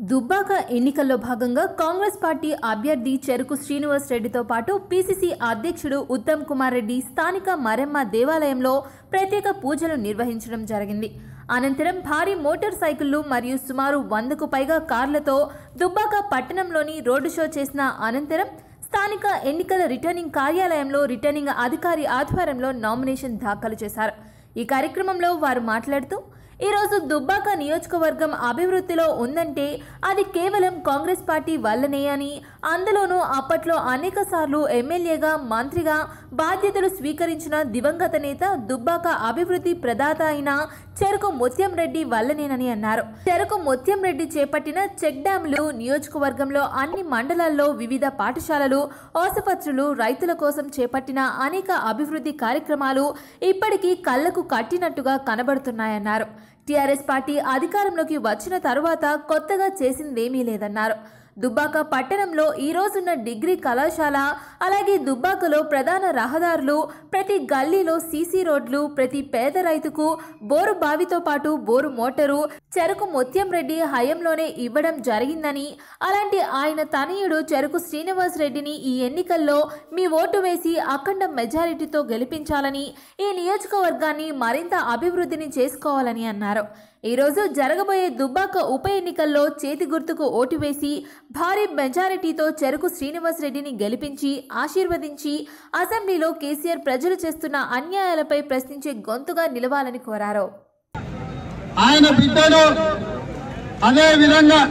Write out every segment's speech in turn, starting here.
దుబ్బాక ఎన్నికల్లో భాగంగా కాంగ్రెస్ పార్టీ అభ్యర్థి చెరుకు శ్రీనివాస్ రెడ్డితో పాటు పీసీసీ అధ్యక్షుడు ఉత్తమ్ కుమార్ రెడ్డి స్థానిక మరెమ్మ దేవాలయంలో ప్రత్యేక పూజలు నిర్వహించడం జరిగింది అనంతరం భారీ మోటార్ సైకిళ్లు మరియు సుమారు వందకు పైగా కార్లతో దుబ్బాక పట్టణంలోని రోడ్డు షో చేసిన అనంతరం స్థానిక ఎన్నికల రిటర్నింగ్ కార్యాలయంలో రిటర్నింగ్ అధికారి ఆధ్వర్యంలో నామినేషన్ దాఖలు చేశారు ఈ కార్యక్రమంలో వారు మాట్లాడుతూ ఈరోజు దుబ్బాక నియోజకవర్గం అభివృద్ధిలో ఉందంటే అది కేవలం కాంగ్రెస్ పార్టీ వల్లనే అని అందులోనూ అప్పట్లో అనేక సార్లు ఎమ్మెల్యేగా మంత్రిగా బాధ్యతలు స్వీకరించిన దివంగత నేత దుబ్బాక అభివృద్ధి ప్రదాత అయిన చెరుకు ముత్యం రెడ్డి వల్లనేనని అన్నారు చెరుకు ముత్యం రెడ్డి చేపట్టిన చెక్ డ్యాంలు నియోజకవర్గంలో అన్ని మండలాల్లో వివిధ పాఠశాలలు ఆసుపత్రులు రైతుల కోసం చేపట్టిన అనేక అభివృద్ధి కార్యక్రమాలు ఇప్పటికీ కళ్లకు కట్టినట్టుగా కనబడుతున్నాయన్నారు టీఆర్ఎస్ పార్టీ అధికారంలోకి వచ్చిన తరువాత కొత్తగా చేసిందేమీ లేదన్నారు దుబ్బాక పట్టణంలో ఈ రోజున్న డిగ్రీ కళాశాల అలాగే దుబ్బాకలో ప్రధాన రహదారులు ప్రతి గల్లీలో సీసీ రోడ్లు ప్రతి పేద రైతుకు బోరు బావితో పాటు బోరు మోటారు చెరుకు ముత్యం రెడ్డి హయంలోనే ఇవ్వడం జరిగిందని అలాంటి ఆయన తనయుడు చెరుకు శ్రీనివాస్ రెడ్డిని ఈ ఎన్నికల్లో మీ ఓటు వేసి అఖండ మెజారిటీతో గెలిపించాలని ఈ నియోజకవర్గాన్ని మరింత అభివృద్ధిని చేసుకోవాలని అన్నారు ఈరోజు జరగబోయే దుబ్బాక ఉప ఎన్నికల్లో చేతి గుర్తుకు ఓటు వేసి భారీ మెజారిటీతో చెరుకు శ్రీనివాస్ రెడ్డిని గెలిపించి ఆశీర్వదించి అసెంబ్లీలో కేసీఆర్ ప్రజలు చేస్తున్న అన్యాయాలపై ప్రశ్నించే గొంతుగా నిలవాలని కోరారు ఆయన బిడ్డను అదే విధంగా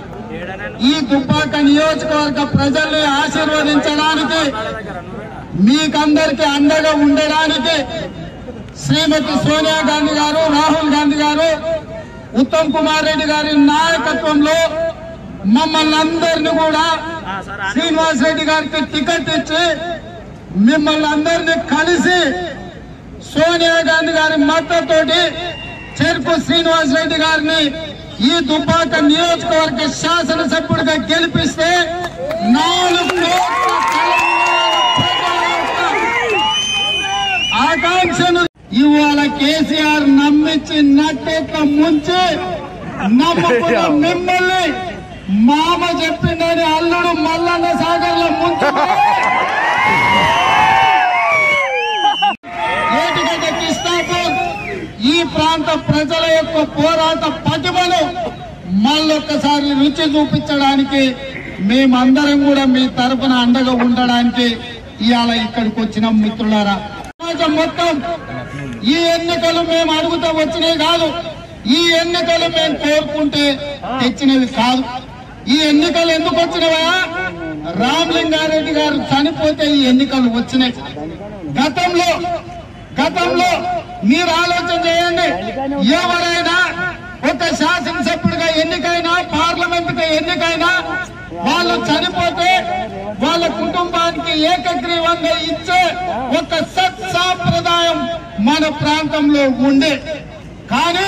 ఈ దుబ్బాక నియోజకవర్గ ప్రజల్ని ఆశీర్వదించడానికి మీకందరికి అండగా ఉండడానికి శ్రీమతి సోనియా గాంధీ గారు రాహుల్ గాంధీ గారు ఉత్తమ్ కుమార్ రెడ్డి గారి నాయకత్వంలో మమ్మల్ని అందరిని కూడా శ్రీనివాస్ రెడ్డి గారికి టికెట్ ఇచ్చి మిమ్మల్ని అందరినీ కలిసి సోనియా గాంధీ గారి మద్దతుతోటి చెరుకు శ్రీనివాస్ రెడ్డి గారిని ఈ దుబ్బాక నియోజకవర్గ శాసనసభ్యుడిగా గెలిపిస్తే నాలుగు కోట్ల తెలంగాణ ప్రజల యొక్క ఆకాంక్షను ఇవాళ కేసీఆర్ నమ్మించి నట్టెట్ల ముంచి నమ్ముకున్న మిమ్మల్ని మామ చెప్పిందని అల్లుడు మల్లన్న సాగర్లో ముంచి ఏటిగడ్డ కృష్ణాపూర్ ఈ ప్రాంత ప్రజల యొక్క పోరాట పటిమను మళ్ళొక్కసారి రుచి చూపించడానికి మేమందరం కూడా మీ తరపున అండగా ఉండడానికి ఇవాళ ఇక్కడికి వచ్చిన మిత్రులారా సమాజం మొత్తం ఈ ఎన్నికలు మేము అడుగుతా వచ్చినవి కాదు ఈ ఎన్నికలు మేము కోరుకుంటే తెచ్చినవి కాదు ఈ ఎన్నికలు ఎందుకు వచ్చినవా రామలింగారెడ్డి గారు చనిపోతే ఈ ఎన్నికలు వచ్చినాయి గతంలో గతంలో మీరు ఆలోచన చేయండి ఎవరైనా ఒక శాసనసభ్యుడిగా ఎన్నికైనా పార్లమెంట్ కి ఎన్నికైనా వాళ్ళు చనిపోతే వాళ్ళ కుటుంబానికి ఏకగ్రీవంగా ఇచ్చే ఒక సత్సాంప్రదాయం మన ప్రాంతంలో ఉండే కానీ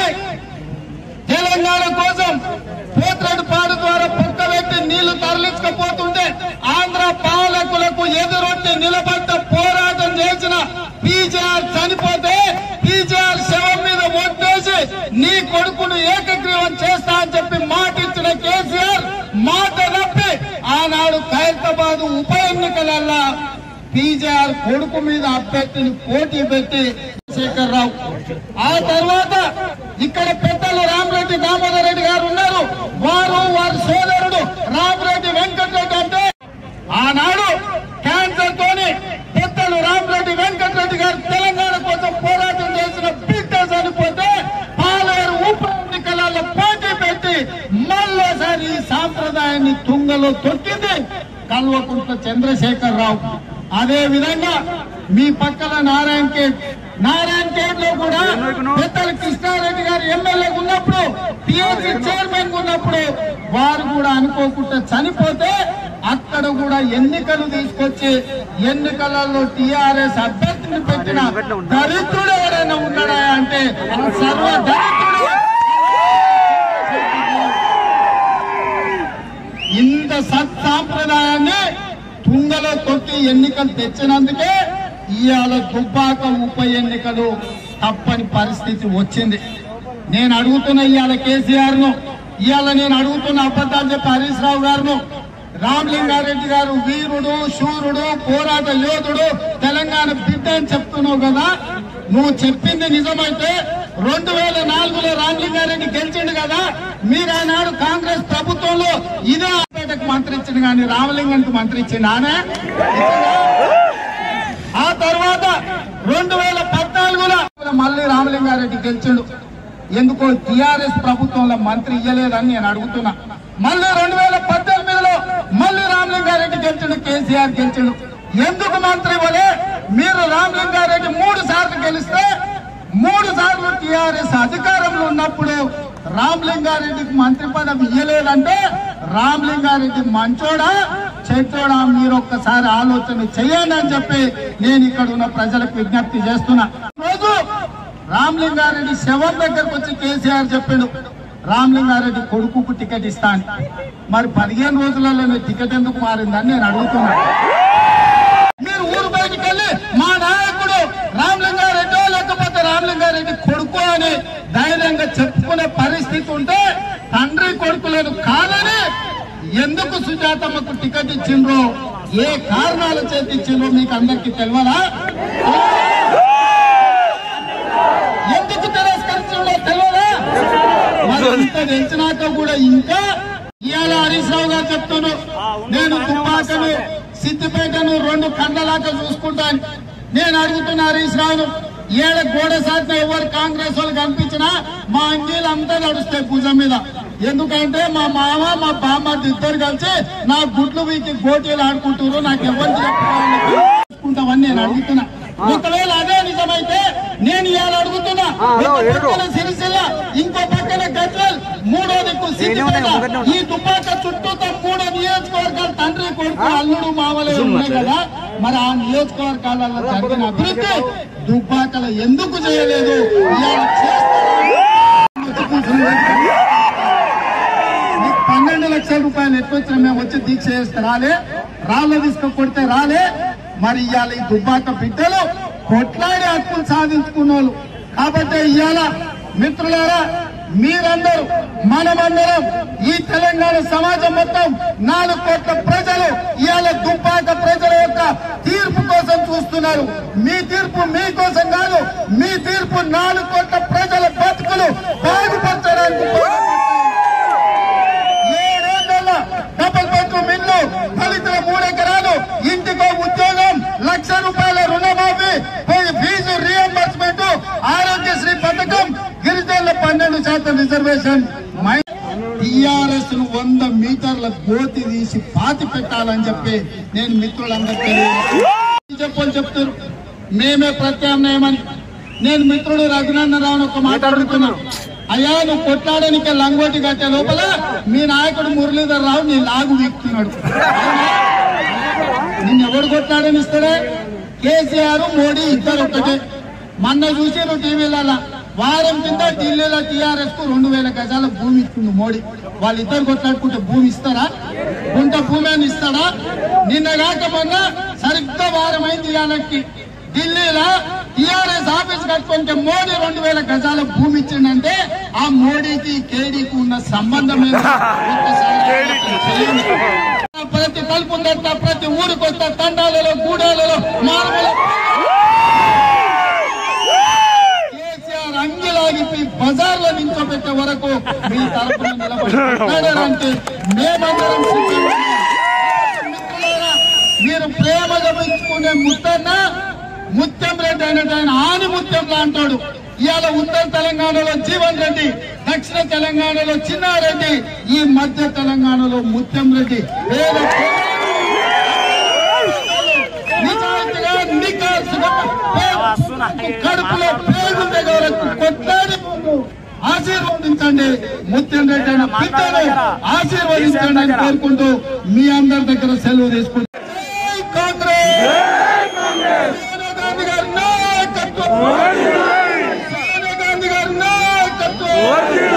తెలంగాణ కోసం పోత్రడు పాడు ద్వారా పుక్క పెట్టి నీళ్లు తరలించకపోతుంటే ఆంధ్ర పాలకులకు ఎదురొట్టి నిలబడ్డ పోరాటం చేసిన పీజీఆర్ చనిపోతే పీజీఆర్ శవం మీద ఒట్టేసి నీ కొడుకును ఏకగ్రీవం చేస్తా అని చెప్పి మాట ఇచ్చిన కేసీఆర్ మాట తప్పి ఆనాడు ఖైరతాబాద్ ఉప ఎన్నికలల్లా పీజీఆర్ కొడుకు మీద అభ్యర్థిని పోటీ పెట్టి శేఖర్ రావు ఆ తర్వాత ఇక్కడ పెద్దలు రామరెడ్డి దామోదర్ రెడ్డి గారు ఉన్నారు వారు వారి సోదరుడు రామరెడ్డి వెంకటరెడ్డి అంటే ఆనాడు క్యాన్సర్ తోని పెద్దలు రామరెడ్డి వెంకటరెడ్డి గారు తెలంగాణ కోసం పోరాటం చేసిన బిడ్డ చనిపోతే పాలేరు ఉప ఎన్నికలలో పోటీ పెట్టి మళ్ళోసారి ఈ సాంప్రదాయాన్ని తుంగలో తొక్కింది కల్వకుంట్ల చంద్రశేఖర్ రావు అదే విధంగా మీ పక్కన నారాయణ ఖేడ్ నారాయణ ఖేడ్ లో కూడా పెద్దల కృష్ణారెడ్డి గారు ఎమ్మెల్యే ఉన్నప్పుడు టీఎంసీ చైర్మన్ ఉన్నప్పుడు వారు కూడా అనుకోకుండా చనిపోతే అక్కడ కూడా ఎన్నికలు తీసుకొచ్చి ఎన్నికలలో టీఆర్ఎస్ అభ్యర్థిని పెట్టిన దరిద్రుడు ఎవరైనా ఉన్నాడా అంటే సర్వ దరిద్రుడు ఇంత సత్సాంప్రదాయాన్ని తుంగలో తొక్కి ఎన్నికలు తెచ్చినందుకే ఇవాళ దుబ్బాక ఉప ఎన్నికలు తప్పని పరిస్థితి వచ్చింది నేను అడుగుతున్న ఇవాళ కేసీఆర్ ను ఇవాళ నేను అడుగుతున్న అబద్ధాలు చెప్పి హరీష్ రావు గారు రామలింగారెడ్డి గారు వీరుడు శూరుడు పోరాట యోధుడు తెలంగాణ బిడ్డ అని చెప్తున్నావు కదా నువ్వు చెప్పింది నిజమైతే రెండు వేల నాలుగులో రామలింగారెడ్డి గెలిచిండు కదా మీరు ఆనాడు కాంగ్రెస్ ప్రభుత్వంలో ఇదే ఆపేటకు మంత్రి ఇచ్చిండు కానీ రామలింగానికి మంత్రి ఇచ్చిండు ఆనే ఆ తర్వాత రెండు వేల పద్నాలుగులో మళ్ళీ రామలింగారెడ్డి గెలిచిండు ఎందుకో టిఆర్ఎస్ ప్రభుత్వంలో మంత్రి ఇయ్యలేదని నేను అడుగుతున్నా మళ్ళీ రెండు వేల పద్దెనిమిదిలో మళ్ళీ రామలింగారెడ్డి గెలిచిండు కేసీఆర్ గెలిచిండు ఎందుకు మంత్రి ఇవ్వలే మీరు రామలింగారెడ్డి మూడు సార్లు గెలిస్తే మూడు సార్లు టిఆర్ఎస్ అధికారంలో ఉన్నప్పుడు రామలింగారెడ్డికి మంత్రి పదవి ఇయ్యలేదంటే రామలింగారెడ్డి మంచోడా చెడ్డోడా మీరు ఒక్కసారి ఆలోచన చేయండి అని చెప్పి నేను ఇక్కడ ఉన్న ప్రజలకు విజ్ఞప్తి చేస్తున్నా రోజు రామలింగారెడ్డి శవం దగ్గరకు వచ్చి కేసీఆర్ చెప్పాడు రామలింగారెడ్డి కొడుకుకు టికెట్ ఇస్తాను మరి పదిహేను రోజులలో టికెట్ ఎందుకు మారిందని నేను అడుగుతున్నా మీరు ఊరు బయటికి వెళ్ళి మా నాయకుడు రామలింగారెడ్డి లేకపోతే రామలింగారెడ్డి కొడుకు అని ధైర్యంగా చెప్పుకునే పరిస్థితి ఉంటే తండ్రి కొడుకులను కాదని ఎందుకు సుజాతమ్మకు టికెట్ ఇచ్చిండ్రో ఏ కారణాల చేతి ఇచ్చిండ్రో మీకు అందరికి తెలియదా ఎందుకు తిరస్కరించిండో తెలియదా మరి ఇంత తెలిసినాక కూడా ఇంకా ఇవాళ హరీష్ రావు గారు చెప్తాను నేను దుబ్బాకను సిద్దిపేటను రెండు కండలాక చూసుకుంటాను నేను అడుగుతున్నా హరీష్ రావును ఏడ గోడ సాటిన ఎవరు కాంగ్రెస్ వాళ్ళు కనిపించినా మా అంగీలు అంతా నడుస్తాయి భుజం మీద ఎందుకంటే మా మామ మా బామ్మర్ది ఇద్దరు కలిసి నా గుడ్లు వీకి గోటీలు ఆడుకుంటారు నాకు ఎవరికి చెప్పుకుంటామని నేను అడుగుతున్నా ఒకవేళ అదే నిజమైతే నేను ఇవాళ అడుగుతున్నా ఒక పక్కన సిరిసిల్ల ఇంకో పక్కన గజ్వల్ మూడో దిక్కు సిద్దిపేట ఈ దుబ్బాక చుట్టూతో మూడో నియోజకవర్గాలు తండ్రి కొడుకు అల్లుడు మామలే ఉన్నాయి కదా మరి ఆ నియోజకవర్గాలలో జరిగిన అభివృద్ధి దుబ్బాకలో ఎందుకు చేయలేదు ఇవాళ చేస్తున్నారు. నీకు పన్నెండు లక్షల రూపాయలు ఎట్లొచ్చినా మేము వచ్చి దీక్ష చేస్తే రాలే రాళ్ళు తీసుకు కొడితే రాలే మరి ఇవాళ ఈ దుబ్బాక బిడ్డలు కొట్లాడి హక్కులు సాధించుకున్న వాళ్ళు కాబట్టి ఇవాళ మిత్రులారా మీరందరూ మనమందరం ఈ తెలంగాణ సమాజం మొత్తం నాలుగు కోట్ల ప్రజలు ఇవాళ దుబ్బాక ప్రజల యొక్క తీర్పు కోసం చూస్తున్నారు మీ తీర్పు మీకోసం కాదు మీ తీర్పు నాలుగు కోట్ల ప్రజల బతుకులు బాగుపరచడానికి ఏడేళ్లలో డబుల్ బెడ్రూమ్ ఇల్లు దళితుల మూడెకరాలు ఇంటికో ఉద్యోగం లక్ష రూపాయల రుణమాఫీ ఫీజు రియంబర్స్మెంట్ ఆరోగ్యశ్రీ పథకం గిరిజనుల పన్నెండు శాతం రిజర్వేషన్ టిఆర్ఎస్ ను వంద మీటర్ల గోతి తీసి పాతి పెట్టాలని చెప్పి నేను మిత్రులందరికీ చెప్పని చెప్తారు మేమే ప్రత్యామ్నాయమని నేను మిత్రుడు రఘునందనరావు ఒక మాట్లాడుతున్నాను అయ్యా నువ్వు కొట్లాడనికే లంగోటి కట్టే లోపల మీ నాయకుడు మురళీధర్ రావు నీ లాగు వీక్తున్నాడు నిన్ను ఎవడు కొట్లాడనిస్తాడే కేసీఆర్ మోడీ ఇద్దరు ఒక్కటే మొన్న చూసారు టీవీలలో వారం కింద ఢిల్లీలో టీఆర్ఎస్ కు రెండు వేల గజాల భూమి ఇస్తుంది మోడీ వాళ్ళిద్దరు కొట్లాడుకుంటే భూమి ఇస్తారా గుంట భూమి అని ఇస్తాడా నిన్న కాక మొన్న సరిగ్గా వారం అయింది ఇవాళకి ఢిల్లీలో టీఆర్ఎస్ ఆఫీస్ కట్టుకుంటే మోడీ రెండు వేల గజాల భూమి ఇచ్చిండంటే ఆ మోడీకి కేడీకి ఉన్న సంబంధం ఏంటో ఒక్కసారి ఆలోచన చేయండి. ప్రతి తలుపు ఉందట ప్రతి ఊరికి వస్తా తండాలలో గూడాలలో మానవుల కేసీఆర్ అంగిలాగిపి బజార్లో నించోబెట్టే వరకు మీ తరపున నిలబడి మేమందరం సిద్ధంగా ఉన్నాం. మిత్రులారా, మీరు ప్రేమగా పెంచుకునే ముత్తన్న ముత్యం రెడ్డి అయినట్టు ఆయన ఆని ముత్యంలా అంటాడు ఇవాళ ఉత్తర తెలంగాణలో జీవన్ రెడ్డి దక్షిణ తెలంగాణలో చిన్నారెడ్డి ఈ మధ్య తెలంగాణలో ముత్యం రెడ్డి పేద నిజాయితీగా నికాసుగా పే- కడుపులో పేగుండే వరకు కొట్లాడి ఆశీర్వదించండి ముత్యం రెడ్డి అయిన బిడ్డను ఆశీర్వదించండి అని కోరుకుంటూ మీ అందరి దగ్గర సెలవు తీసుకుంటాం జై కాంగ్రెస్ సోనియా గాంధీ గారి నాయకత్వం సోనియా గాంధీ గారి నాయకత్వం